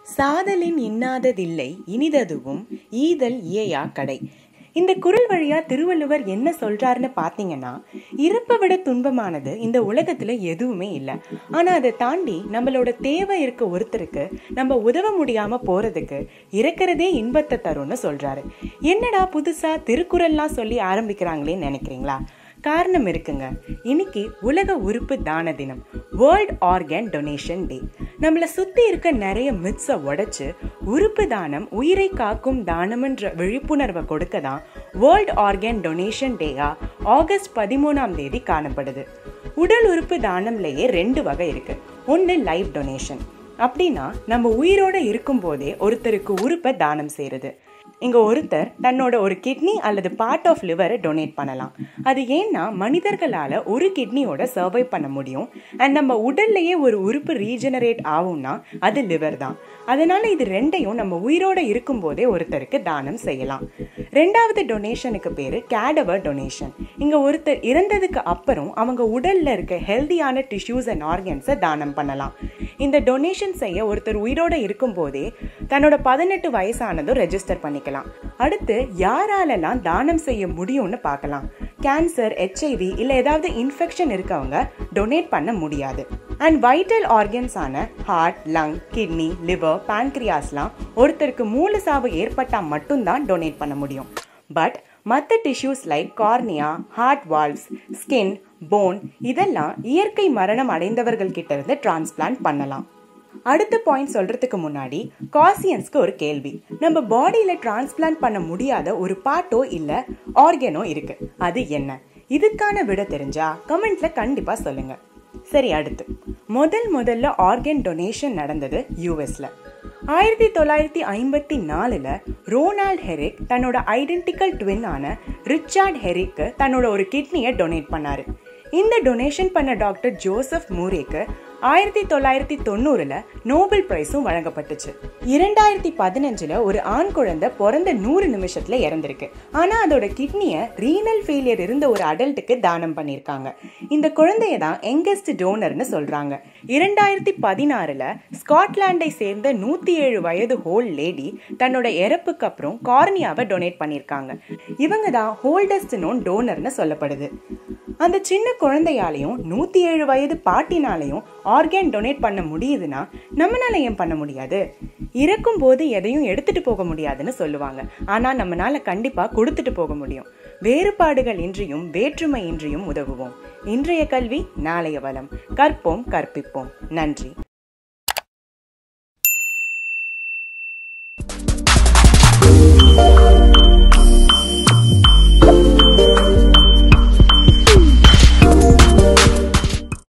சாதலின் இன்னாததில்லை இனிததுவும் ஈதல் இயையா கடை இந்த குரல் வழியா திருவள்ளுவர் என்ன சொல்றாருன்னு பாத்தீங்கன்னா இறப்பை விட துன்பமானது இந்த உலகத்துல எதுவுமே இல்லை ஆனா அதை தாண்டி நம்மளோட தேவை இருக்க ஒருத்தருக்கு நம்ம உதவ முடியாம போறதுக்கு இறக்கிறதே இன்பத்தை தரும்னு சொல்றாரு என்னடா புதுசா திருக்குறள்லாம் சொல்லி ஆரம்பிக்கிறாங்களேன்னு நினைக்கிறீங்களா காரணம் இருக்குங்க இன்னைக்கு உலக உறுப்பு தான தினம் வேர்ல்ட் ஆர்கன் டொனேஷன் டே நம்மளை சுத்தி இருக்க நிறைய மித்ஸை உடைச்சு உறுப்பு தானம் உயிரை காக்கும் தானம்ன்ற விழிப்புணர்வை கொடுக்க தான் வேர்ல்ட் ஆர்கன் டொனேஷன் டேயா ஆகஸ்ட் பதிமூணாம் தேதி காணப்படுது உடல் உறுப்பு தானம்லயே ரெண்டு வகை இருக்கு ஒன்று லைஃப் டொனேஷன் அப்படின்னா நம்ம உயிரோட இருக்கும் போதே ஒருத்தருக்கு உறுப்பை தானம் செய்யறது இங்க ஒருத்தர் தன்னோட ஒரு கிட்னி அல்லது பார்ட் ஆஃப் லிவரை டொனேட் பண்ணலாம் அது ஏன்னா மனிதர்களால ஒரு கிட்னியோட சர்வை பண்ண முடியும் அண்ட் நம்ம உடல்லையே ஒரு உறுப்பு ரீஜெனரேட் ஆகும்னா அது லிவர் தான் அதனால இது ரெண்டையும் நம்ம உயிரோட இருக்கும் போதே ஒருத்தருக்கு தானம் செய்யலாம் ரெண்டாவது டொனேஷனுக்கு பேரு கேடவர் டொனேஷன் இங்க ஒருத்தர் இறந்ததுக்கு அப்புறம் அவங்க உடல்ல இருக்க ஹெல்தியான டிஷ்யூஸ் அண்ட் ஆர்கன்ஸை தானம் பண்ணலாம் இந்த டொனேஷன் செய்ய ஒருத்தர் உயிரோட இருக்கும் போதே தன்னோட பதினெட்டு வயசானதும் ரெஜிஸ்டர் பண்ணிக்கலாம் அடுத்து யாராலெல்லாம் தானம் செய்ய முடியும்னு பார்க்கலாம் கேன்சர் ஹெச்ஐவி இல்ல ஏதாவது இன்ஃபெக்ஷன் இருக்கவங்க டொனேட் பண்ண முடியாது அண்ட் வைட்டல் ஆர்கன்ஸான ஹார்ட் லங் கிட்னி லிவர் பான்க்ரியாஸ்லாம் ஒருத்தருக்கு மூல சாவு ஏற்பட்டா மட்டும்தான் டொனேட் பண்ண முடியும் பட் மற்ற tissues like cornea heart valves skin bone இதெல்லாம் இயற்கை மரணம் அடைந்தவர்கள் கிட்ட இருந்து டிரான்ஸ்பிளான்ட் பண்ணலாம் அடுத்த பாயிண்ட் சொல்றதுக்கு முன்னாடி காசியன்ஸ்க்கு ஒரு கேள்வி நம்ம பாடியில டிரான்ஸ்பிளான்ட் பண்ண முடியாத ஒரு பாட்டோ இல்ல ஆர்கனோ இருக்கு அது என்ன இதுக்கான விட தெரிஞ்சா கமெண்ட்ல கண்டிப்பா சொல்லுங்க சரி அடுத்து முதல் முதல்ல ஆர்கன் டொனேஷன் நடந்தது யூஎஸ்ல ஆயிரத்தி தொள்ளாயிரத்தி ஐம்பத்தி நாலுல ரோனால்ட் ஹெரிக் தன்னோட ஐடென்டிக்கல் ட்வின் ஆன ரிச்சார்ட் ஹெரிக்கு தன்னோட ஒரு கிட்னியை டொனேட் பண்ணாரு இந்த டொனேஷன் பண்ண டாக்டர் ஜோசப் மூரேக்கு ஆயிரத்தி தொள்ளாயிரத்தி தொண்ணூறுல நோபல் பிரைஸும் வழங்கப்பட்டுச்சு இரண்டாயிரத்தி பதினஞ்சுல ஒரு ஆண் குழந்தை பிறந்த நூறு நிமிஷத்துல இறந்திருக்கு ஆனா அதோட கிட்னிய ரீனல் ஃபெயிலியர் இருந்த ஒரு அடல்ட்டுக்கு தானம் பண்ணிருக்காங்க இந்த குழந்தைய தான் யங்கஸ்ட் டோனர்னு சொல்றாங்க இரண்டாயிரத்தி பதினாறுல ஸ்காட்லாண்டை சேர்ந்த நூத்தி ஏழு வயது ஹோல் லேடி தன்னோட இறப்புக்கு அப்புறம் கார்னியாவை டொனேட் பண்ணிருக்காங்க இவங்க தான் ஹோல்டஸ்ட் நோன் டோனர்னு சொல்லப்படுது அந்த சின்ன குழந்தையாலையும் நூத்தி ஏழு வயது பாட்டினாலையும் ஆர்கன் டொனேட் பண்ண முடியுதுன்னா நம்மளால ஏன் பண்ண முடியாது இறக்கும் போது எதையும் எடுத்துட்டு போக முடியாதுன்னு சொல்லுவாங்க ஆனா நம்மளால கண்டிப்பா கொடுத்துட்டு போக முடியும் வேறுபாடுகள் இன்றியும் வேற்றுமை இன்றியும் உதவுவோம் இன்றைய கல்வி நாளைய வளம் கற்போம் கற்பிப்போம் நன்றி